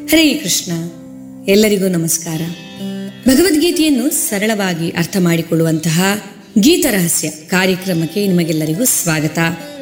ಹರೇ ಕೃಷ್ಣ ಎಲ್ಲರಿಗೂ ನಮಸ್ಕಾರ ಭಗವದ್ಗೀತೆಯನ್ನು ಸರಳವಾಗಿ ಅರ್ಥ ಮಾಡಿಕೊಳ್ಳುವಂತಹ ಗೀತ ರಹಸ್ಯ ಕಾರ್ಯಕ್ರಮಕ್ಕೆ ನಿಮಗೆಲ್ಲರಿಗೂ ಸ್ವಾಗತ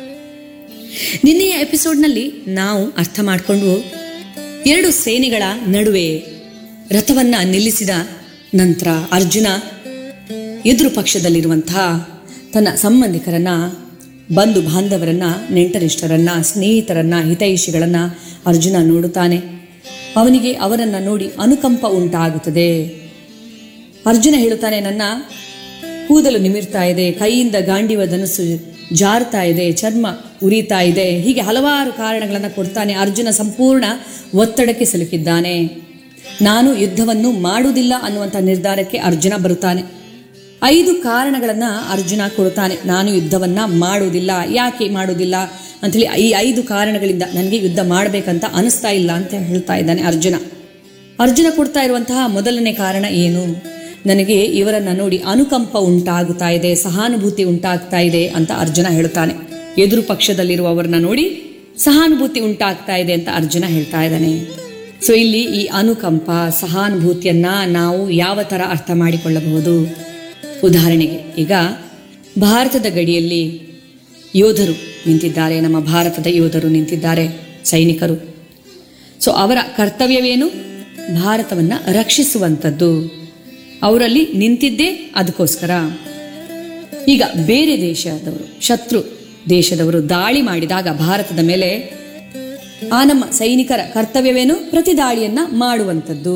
ನಿನ್ನೆಯ ಎಪಿಸೋಡ್ನಲ್ಲಿ ನಾವು ಅರ್ಥ ಮಾಡಿಕೊಂಡು ಎರಡು ಸೇನೆಗಳ ನಡುವೆ ರಥವನ್ನ ನಿಲ್ಲಿಸಿದ ನಂತರ ಅರ್ಜುನ ಎದುರು ಪಕ್ಷದಲ್ಲಿರುವಂತಹ ತನ್ನ ಸಂಬಂಧಿಕರನ್ನ ಬಂಧು ಬಾಂಧವರನ್ನ ನೆಂಟರಿಷ್ಟರನ್ನ ಸ್ನೇಹಿತರನ್ನ ಹಿತೈಷಿಗಳನ್ನ ಅರ್ಜುನ ನೋಡುತ್ತಾನೆ ಅವನಿಗೆ ಅವರನ್ನ ನೋಡಿ ಅನುಕಂಪ ಉಂಟಾಗುತ್ತದೆ ಅರ್ಜುನ ಹೇಳುತ್ತಾನೆ ನನ್ನ ಕೂದಲು ನಿಮಿರ್ತಾ ಇದೆ ಕೈಯಿಂದ ಗಾಂಡಿವ ಧನಸ್ಸು ಜಾರ್ತಾ ಇದೆ ಚರ್ಮ ಉರಿತಾ ಇದೆ ಹೀಗೆ ಹಲವಾರು ಕಾರಣಗಳನ್ನು ಕೊಡ್ತಾನೆ ಅರ್ಜುನ ಸಂಪೂರ್ಣ ಒತ್ತಡಕ್ಕೆ ಸಿಲುಕಿದ್ದಾನೆ ನಾನು ಯುದ್ಧವನ್ನು ಮಾಡುವುದಿಲ್ಲ ಅನ್ನುವಂಥ ನಿರ್ಧಾರಕ್ಕೆ ಅರ್ಜುನ ಬರುತ್ತಾನೆ ಐದು ಕಾರಣಗಳನ್ನ ಅರ್ಜುನ ಕೊಡುತ್ತಾನೆ ನಾನು ಯುದ್ಧವನ್ನ ಮಾಡುವುದಿಲ್ಲ ಯಾಕೆ ಮಾಡುವುದಿಲ್ಲ ಅಂತೇಳಿ ಈ ಐದು ಕಾರಣಗಳಿಂದ ನನಗೆ ಯುದ್ಧ ಮಾಡಬೇಕಂತ ಅನಿಸ್ತಾ ಇಲ್ಲ ಅಂತ ಹೇಳ್ತಾ ಇದ್ದಾನೆ ಅರ್ಜುನ ಅರ್ಜುನ ಕೊಡ್ತಾ ಇರುವಂತಹ ಮೊದಲನೇ ಕಾರಣ ಏನು ನನಗೆ ಇವರನ್ನ ನೋಡಿ ಅನುಕಂಪ ಉಂಟಾಗುತ್ತಾ ಇದೆ ಸಹಾನುಭೂತಿ ಉಂಟಾಗ್ತಾ ಇದೆ ಅಂತ ಅರ್ಜುನ ಹೇಳ್ತಾನೆ ಎದುರು ಪಕ್ಷದಲ್ಲಿರುವವರನ್ನ ನೋಡಿ ಸಹಾನುಭೂತಿ ಉಂಟಾಗ್ತಾ ಇದೆ ಅಂತ ಅರ್ಜುನ ಹೇಳ್ತಾ ಇದ್ದಾನೆ ಸೊ ಇಲ್ಲಿ ಈ ಅನುಕಂಪ ಸಹಾನುಭೂತಿಯನ್ನ ನಾವು ಯಾವ ತರ ಅರ್ಥ ಮಾಡಿಕೊಳ್ಳಬಹುದು ಉದಾಹರಣೆಗೆ ಈಗ ಭಾರತದ ಗಡಿಯಲ್ಲಿ ಯೋಧರು ನಿಂತಿದ್ದಾರೆ ನಮ್ಮ ಭಾರತದ ಯೋಧರು ನಿಂತಿದ್ದಾರೆ ಸೈನಿಕರು ಸೊ ಅವರ ಕರ್ತವ್ಯವೇನು ಭಾರತವನ್ನ ರಕ್ಷಿಸುವಂಥದ್ದು ಅವರಲ್ಲಿ ನಿಂತಿದ್ದೇ ಅದಕ್ಕೋಸ್ಕರ ಈಗ ಬೇರೆ ದೇಶದವರು ಶತ್ರು ದೇಶದವರು ದಾಳಿ ಮಾಡಿದಾಗ ಭಾರತದ ಮೇಲೆ ಆ ನಮ್ಮ ಸೈನಿಕರ ಕರ್ತವ್ಯವೇನು ಪ್ರತಿ ದಾಳಿಯನ್ನ ಮಾಡುವಂಥದ್ದು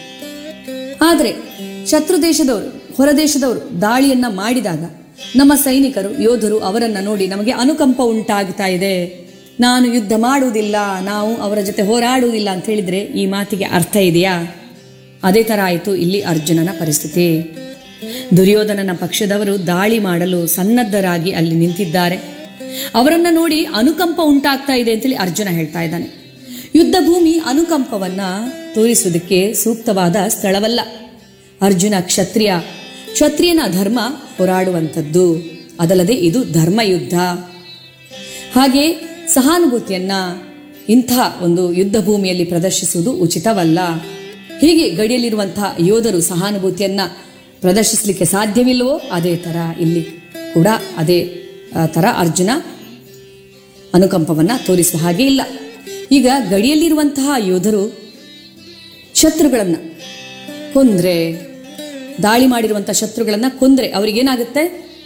ಆದರೆ ಶತ್ರು ದೇಶದವರು ಹೊರ ದೇಶದವರು ದಾಳಿಯನ್ನ ಮಾಡಿದಾಗ ನಮ್ಮ ಸೈನಿಕರು ಯೋಧರು ಅವರನ್ನ ನೋಡಿ ನಮಗೆ ಅನುಕಂಪ ಉಂಟಾಗ್ತಾ ಇದೆ ನಾನು ಯುದ್ಧ ಮಾಡುವುದಿಲ್ಲ ನಾವು ಅವರ ಜೊತೆ ಹೋರಾಡುವುದಿಲ್ಲ ಅಂತ ಹೇಳಿದ್ರೆ ಈ ಮಾತಿಗೆ ಅರ್ಥ ಇದೆಯಾ ಅದೇ ತರ ಆಯಿತು ಇಲ್ಲಿ ಅರ್ಜುನನ ಪರಿಸ್ಥಿತಿ ದುರ್ಯೋಧನನ ಪಕ್ಷದವರು ದಾಳಿ ಮಾಡಲು ಸನ್ನದ್ಧರಾಗಿ ಅಲ್ಲಿ ನಿಂತಿದ್ದಾರೆ ಅವರನ್ನ ನೋಡಿ ಅನುಕಂಪ ಉಂಟಾಗ್ತಾ ಇದೆ ಅಂತೇಳಿ ಅರ್ಜುನ ಹೇಳ್ತಾ ಇದ್ದಾನೆ ಯುದ್ಧ ಭೂಮಿ ಅನುಕಂಪವನ್ನ ತೋರಿಸುವುದಕ್ಕೆ ಸೂಕ್ತವಾದ ಸ್ಥಳವಲ್ಲ ಅರ್ಜುನ ಕ್ಷತ್ರಿಯ ಕ್ಷತ್ರಿಯನ ಧರ್ಮ ಹೋರಾಡುವಂಥದ್ದು ಅದಲ್ಲದೆ ಇದು ಧರ್ಮಯುದ್ಧ ಹಾಗೆ ಸಹಾನುಭೂತಿಯನ್ನ ಇಂಥ ಒಂದು ಯುದ್ಧ ಭೂಮಿಯಲ್ಲಿ ಪ್ರದರ್ಶಿಸುವುದು ಉಚಿತವಲ್ಲ ಹೀಗೆ ಗಡಿಯಲ್ಲಿರುವಂತಹ ಯೋಧರು ಸಹಾನುಭೂತಿಯನ್ನ ಪ್ರದರ್ಶಿಸಲಿಕ್ಕೆ ಸಾಧ್ಯವಿಲ್ಲವೋ ಅದೇ ತರ ಇಲ್ಲಿ ಕೂಡ ಅದೇ ಆ, ತರ ಅರ್ಜುನ ಅನುಕಂಪವನ್ನ ತೋರಿಸುವ ಹಾಗೆ ಇಲ್ಲ ಈಗ ಗಡಿಯಲ್ಲಿರುವಂತಹ ಯೋಧರು ಶತ್ರುಗಳನ್ನ ಕೊಂದ್ರೆ ದಾಳಿ ಮಾಡಿರುವಂತಹ ಶತ್ರುಗಳನ್ನ ಕೊಂದ್ರೆ ಅವರಿಗೇನಾಗುತ್ತೆ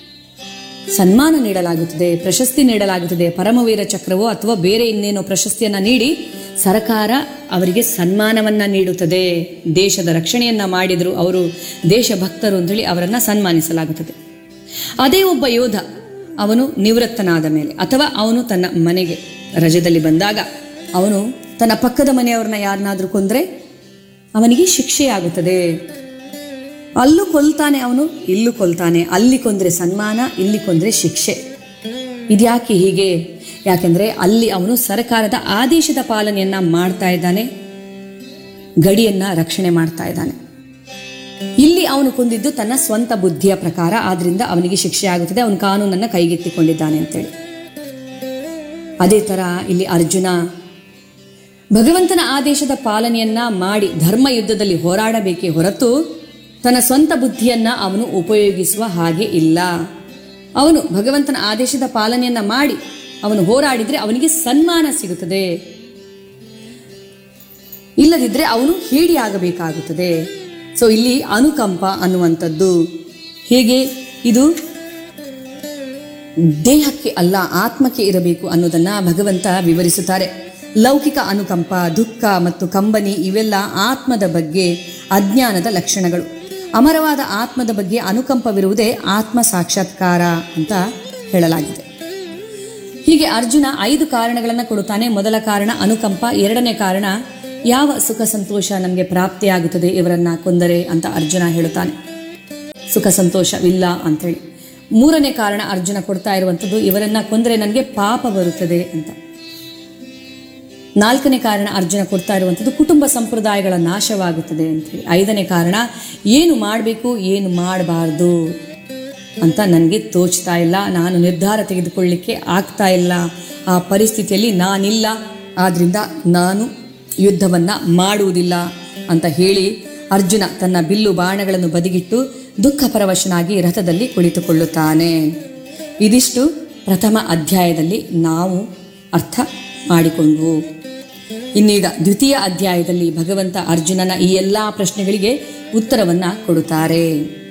ಸನ್ಮಾನ ನೀಡಲಾಗುತ್ತದೆ ಪ್ರಶಸ್ತಿ ನೀಡಲಾಗುತ್ತದೆ ಪರಮವೀರ ಚಕ್ರವೋ ಅಥವಾ ಬೇರೆ ಇನ್ನೇನೋ ಪ್ರಶಸ್ತಿಯನ್ನ ನೀಡಿ ಸರ್ಕಾರ ಅವರಿಗೆ ಸನ್ಮಾನವನ್ನ ನೀಡುತ್ತದೆ ದೇಶದ ರಕ್ಷಣೆಯನ್ನ ಮಾಡಿದ್ರು ಅವರು ದೇಶಭಕ್ತರು ಅಂತೇಳಿ ಅವರನ್ನ ಸನ್ಮಾನಿಸಲಾಗುತ್ತದೆ ಅದೇ ಒಬ್ಬ ಯೋಧ ಅವನು ನಿವೃತ್ತನಾದ ಮೇಲೆ ಅಥವಾ ಅವನು ತನ್ನ ಮನೆಗೆ ರಜದಲ್ಲಿ ಬಂದಾಗ ಅವನು ತನ್ನ ಪಕ್ಕದ ಮನೆಯವ್ರನ್ನ ಯಾರನ್ನಾದ್ರೂ ಕೊಂದ್ರೆ ಅವನಿಗೆ ಶಿಕ್ಷೆಯಾಗುತ್ತದೆ ಅಲ್ಲೂ ಕೊಲ್ತಾನೆ ಅವನು ಇಲ್ಲೂ ಕೊಲ್ತಾನೆ ಅಲ್ಲಿ ಕೊಂದ್ರೆ ಸನ್ಮಾನ ಇಲ್ಲಿ ಕೊಂದ್ರೆ ಶಿಕ್ಷೆ ಇದ್ಯಾಕೆ ಹೀಗೆ ಯಾಕೆಂದ್ರೆ ಅಲ್ಲಿ ಅವನು ಸರ್ಕಾರದ ಆದೇಶದ ಪಾಲನೆಯನ್ನ ಮಾಡ್ತಾ ಇದ್ದಾನೆ ಗಡಿಯನ್ನ ರಕ್ಷಣೆ ಮಾಡ್ತಾ ಇದ್ದಾನೆ ಇಲ್ಲಿ ಅವನು ಕೊಂದಿದ್ದು ತನ್ನ ಸ್ವಂತ ಬುದ್ಧಿಯ ಪ್ರಕಾರ ಆದ್ರಿಂದ ಅವನಿಗೆ ಶಿಕ್ಷೆ ಆಗುತ್ತದೆ ಅವನು ಕಾನೂನನ್ನ ಕೈಗೆತ್ತಿಕೊಂಡಿದ್ದಾನೆ ಅಂತೇಳಿ ಅದೇ ತರ ಇಲ್ಲಿ ಅರ್ಜುನ ಭಗವಂತನ ಆದೇಶದ ಪಾಲನೆಯನ್ನ ಮಾಡಿ ಧರ್ಮ ಯುದ್ಧದಲ್ಲಿ ಹೋರಾಡಬೇಕೇ ಹೊರತು ತನ್ನ ಸ್ವಂತ ಬುದ್ಧಿಯನ್ನ ಅವನು ಉಪಯೋಗಿಸುವ ಹಾಗೆ ಇಲ್ಲ ಅವನು ಭಗವಂತನ ಆದೇಶದ ಪಾಲನೆಯನ್ನ ಮಾಡಿ ಅವನು ಹೋರಾಡಿದ್ರೆ ಅವನಿಗೆ ಸನ್ಮಾನ ಸಿಗುತ್ತದೆ ಇಲ್ಲದಿದ್ರೆ ಅವನು ಹೇಡಿಯಾಗಬೇಕಾಗುತ್ತದೆ ಸೊ ಇಲ್ಲಿ ಅನುಕಂಪ ಅನ್ನುವಂಥದ್ದು ಹೇಗೆ ಇದು ದೇಹಕ್ಕೆ ಅಲ್ಲ ಆತ್ಮಕ್ಕೆ ಇರಬೇಕು ಅನ್ನೋದನ್ನ ಭಗವಂತ ವಿವರಿಸುತ್ತಾರೆ ಲೌಕಿಕ ಅನುಕಂಪ ದುಃಖ ಮತ್ತು ಕಂಬನಿ ಇವೆಲ್ಲ ಆತ್ಮದ ಬಗ್ಗೆ ಅಜ್ಞಾನದ ಲಕ್ಷಣಗಳು ಅಮರವಾದ ಆತ್ಮದ ಬಗ್ಗೆ ಅನುಕಂಪವಿರುವುದೇ ಆತ್ಮ ಸಾಕ್ಷಾತ್ಕಾರ ಅಂತ ಹೇಳಲಾಗಿದೆ ಹೀಗೆ ಅರ್ಜುನ ಐದು ಕಾರಣಗಳನ್ನು ಕೊಡುತ್ತಾನೆ ಮೊದಲ ಕಾರಣ ಅನುಕಂಪ ಎರಡನೇ ಕಾರಣ ಯಾವ ಸುಖ ಸಂತೋಷ ನಮಗೆ ಪ್ರಾಪ್ತಿಯಾಗುತ್ತದೆ ಇವರನ್ನ ಕೊಂದರೆ ಅಂತ ಅರ್ಜುನ ಹೇಳುತ್ತಾನೆ ಸುಖ ಸಂತೋಷವಿಲ್ಲ ಅಂತೇಳಿ ಮೂರನೇ ಕಾರಣ ಅರ್ಜುನ ಕೊಡ್ತಾ ಇರುವಂಥದ್ದು ಇವರನ್ನ ಕೊಂದರೆ ನನಗೆ ಪಾಪ ಬರುತ್ತದೆ ಅಂತ ನಾಲ್ಕನೇ ಕಾರಣ ಅರ್ಜುನ ಕೊಡ್ತಾ ಇರುವಂಥದ್ದು ಕುಟುಂಬ ಸಂಪ್ರದಾಯಗಳ ನಾಶವಾಗುತ್ತದೆ ಅಂತೇಳಿ ಐದನೇ ಕಾರಣ ಏನು ಮಾಡಬೇಕು ಏನು ಮಾಡಬಾರ್ದು ಅಂತ ನನಗೆ ತೋಚ್ತಾ ಇಲ್ಲ ನಾನು ನಿರ್ಧಾರ ತೆಗೆದುಕೊಳ್ಳಿಕ್ಕೆ ಆಗ್ತಾ ಇಲ್ಲ ಆ ಪರಿಸ್ಥಿತಿಯಲ್ಲಿ ನಾನಿಲ್ಲ ಆದ್ರಿಂದ ನಾನು ಯುದ್ಧವನ್ನ ಮಾಡುವುದಿಲ್ಲ ಅಂತ ಹೇಳಿ ಅರ್ಜುನ ತನ್ನ ಬಿಲ್ಲು ಬಾಣಗಳನ್ನು ಬದಿಗಿಟ್ಟು ದುಃಖ ಪರವಶನಾಗಿ ರಥದಲ್ಲಿ ಕುಳಿತುಕೊಳ್ಳುತ್ತಾನೆ ಇದಿಷ್ಟು ಪ್ರಥಮ ಅಧ್ಯಾಯದಲ್ಲಿ ನಾವು ಅರ್ಥ ಮಾಡಿಕೊಂಡ್ವು ಇನ್ನೀಗ ದ್ವಿತೀಯ ಅಧ್ಯಾಯದಲ್ಲಿ ಭಗವಂತ ಅರ್ಜುನನ ಈ ಎಲ್ಲ ಪ್ರಶ್ನೆಗಳಿಗೆ ಉತ್ತರವನ್ನ ಕೊಡುತ್ತಾರೆ